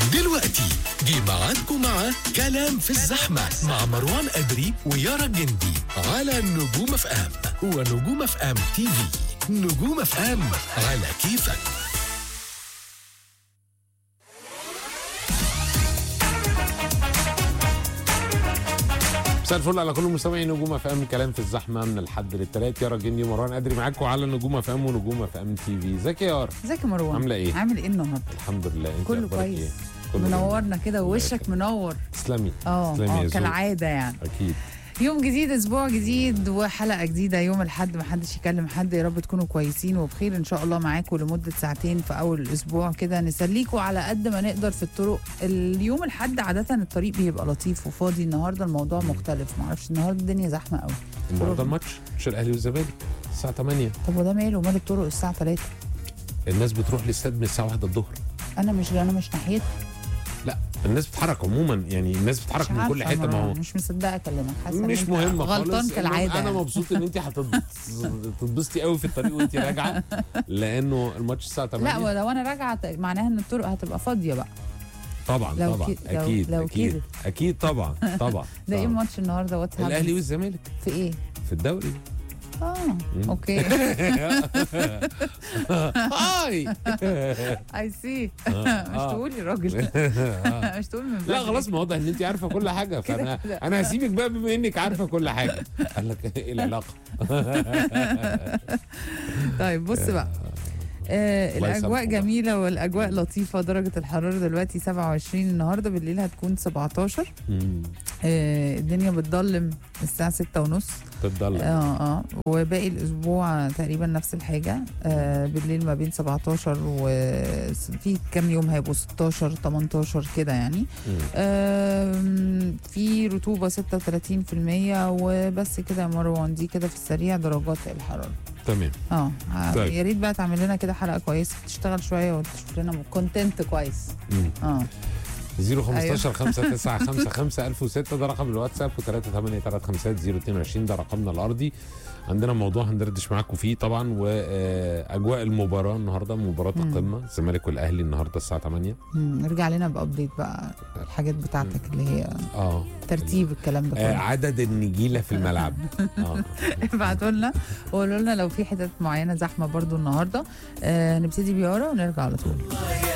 دلوقتي جه ميعادكم مع كلام في الزحمة مع مروان أدري ويارا الجندي على نجوم اف ام ونجوم اف ام تي في نجوم اف ام على كيفك مساء الفل على كل مستمعي نجوم اف ام كلام في الزحمه من الحد للثلاث يارا الجندي ومروان ادري معاكم على نجوم اف ام ونجوم اف ام تي في ازيك يا يارا ازيك يا مروان عاملة إيه؟ عامل ايه النهارده الحمد لله انت كله أخبارك كويس. إيه؟ كله منورنا كده الله ووشك يخليك. منور تسلمي اه تسلمي يا اه زوز. كالعاده يعني اكيد يوم جديد اسبوع جديد وحلقه جديده يوم الاحد ما حدش يكلم حد يا رب تكونوا كويسين وبخير ان شاء الله معاكم لمده ساعتين في اول الاسبوع كده نسليكوا على قد ما نقدر في الطرق اليوم الاحد عاده الطريق بيبقى لطيف وفاضي النهارده الموضوع مختلف معرفش النهارده الدنيا زحمه قوي النهارده الماتش ماتش الاهلي والزمالك الساعه 8 طب وده ماله مال الطرق الساعه 3 الناس بتروح الاستاد من الساعه 1 الظهر انا مش انا مش ناحيتها لا الناس بتتحرك عموما يعني الناس مش بتتحرك من كل عارفة حته ما هو مروان، مش مصدقه اكلمك حاسه إن مش أنت مهم خالص غلطان إنه كالعاده انا يعني. مبسوط ان انت هتتبسطي قوي في الطريق وانت راجعه لانه الماتش الساعه 8 لا ولو انا راجعه معناها ان الطرق هتبقى فاضيه بقى طبعا لو طبعا كي- لو- اكيد لو اكيد كده. اكيد طبعا طبعا ده ايه طبعاً. الماتش النهارده واتس الاهلي والزمالك في ايه؟ في الدوري اه اوكي هاي اي سي مش آه. تقول يا راجل مش تقول من لا بدري. خلاص ما واضح ان انت عارفه كل حاجه فانا كده. انا هسيبك بقى بما انك عارفه كل حاجه قال لك ايه العلاقه طيب بص بقى آه الله الاجواء يسامحه بقى. جميله والاجواء لطيفه درجه الحراره دلوقتي 27 النهارده بالليل هتكون 17 مم. آه الدنيا بتضلم الساعه 6 ونص تتضلع اه اه وباقي الاسبوع تقريبا نفس الحاجه آه بالليل ما بين 17 وفي كام يوم هيبقوا 16 18 كده يعني مم. آم، في رطوبه 36% وبس كده يا مروان دي كده في السريع درجات الحراره تمام اه طيب. يا ريت بقى تعمل لنا كده حلقه كويسه تشتغل شويه وتشوف لنا كونتنت كويس مم. اه 015 5955 1006 ده رقم الواتساب و383 022 ده رقمنا الارضي عندنا موضوع هندردش معاكم فيه طبعا واجواء المباراه النهارده مباراه مم. القمه الزمالك والاهلي النهارده الساعه 8 مم، ارجع لنا بابديت بقى الحاجات بتاعتك اللي هي اه ترتيب الكلام ده آه، كله عدد النجيله في الملعب اه ابعتوا لنا وقولوا لنا لو في حتت معينه زحمه برضو النهارده آه نبتدي بيارا ونرجع على طول